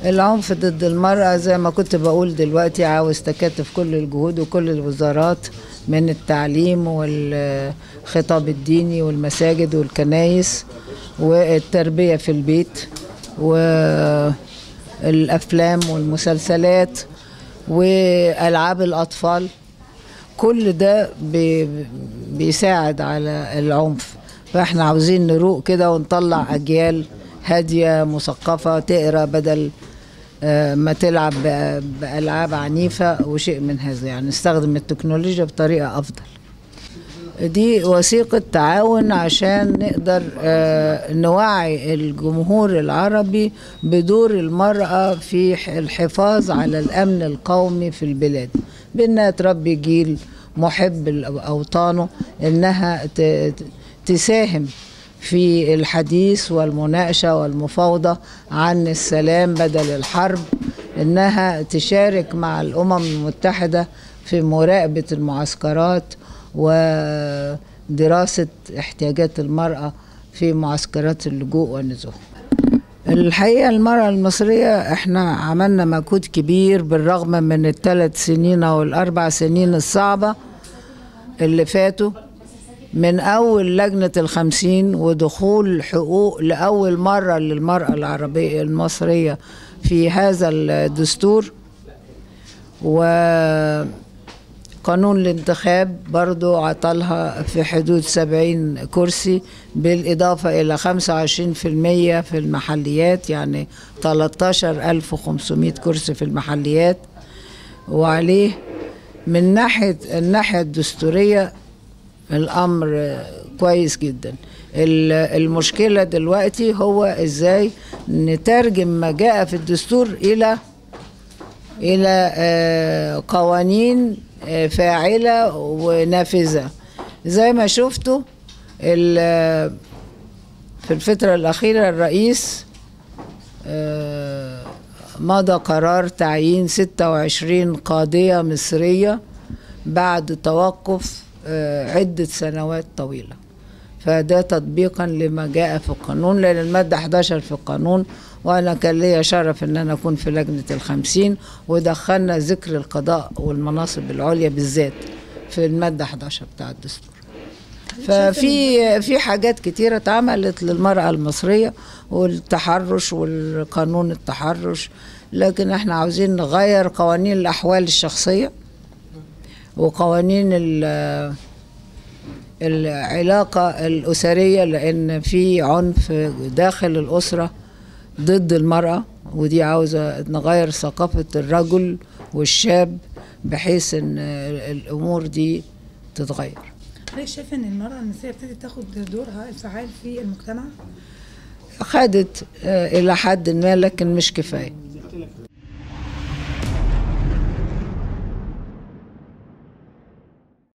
العنف ضد المرأة زي ما كنت بقول دلوقتي عاوز تكاتف كل الجهود وكل الوزارات من التعليم والخطاب الديني والمساجد والكنايس والتربية في البيت والأفلام والمسلسلات وألعاب الأطفال كل ده بي- بيساعد على العنف فاحنا عاوزين نروق كده ونطلع أجيال هادية مثقفة تقرا بدل آه، ما تلعب بأ- بألعاب عنيفة وشيء من هذا يعني نستخدم التكنولوجيا بطريقة أفضل دي وثيقة تعاون عشان نقدر آه، نوعي الجمهور العربي بدور المرأة في ح- الحفاظ على الأمن القومي في البلاد بأنها تربي جيل محب لأوطانه إنها ت- ت- تساهم في الحديث والمناقشة والمفاوضة عن السلام بدل الحرب إنها تشارك مع الأمم المتحدة في مراقبة المعسكرات ودراسة احتياجات المرأة في معسكرات اللجوء والنزوح الحقيقة المرأة المصرية احنا عملنا مجهود كبير بالرغم من الثلاث سنين او الاربع سنين الصعبة اللي فاتوا من اول لجنة الخمسين ودخول حقوق لأول مرة للمرأة العربية المصرية في هذا الدستور وقانون الانتخاب برضو عطلها في حدود 70 كرسي بالإضافة إلى 25% في المحليات يعني 13500 كرسي في المحليات وعليه من ناحية الناحية الدستورية الأمر كويس جدا ال- المشكلة دلوقتي هو إزاي نترجم ما جاء في الدستور إلى إلى آه، قوانين آه، فاعلة ونافذة زي ما شفتوا ال- في الفترة الأخيرة الرئيس آه، مضى قرار تعيين 26 قاضية مصرية بعد توقف آه، عدة سنوات طويلة فده تطبيقا لما جاء في القانون لأن المادة 11 في القانون وأنا كان ليا شرف إن أنا أكون في لجنة الخمسين ودخلنا ذكر القضاء والمناصب العليا بالذات في المادة 11 بتاع الدستور ففي في حاجات كتيرة اتعملت للمرأة المصرية والتحرش والقانون التحرش لكن احنا عاوزين نغير قوانين الأحوال الشخصية وقوانين ال- العلاقة الأسرية لأن في عنف داخل الأسرة ضد المرأة ودي عاوزة نغير ثقافة الرجل والشاب بحيث ان الأمور دي تتغير حضرتك شايفه ان المراه المصريه ابتدت تاخد دورها الفعال في المجتمع؟ خدت آه، إلى حد ما لكن مش كفاية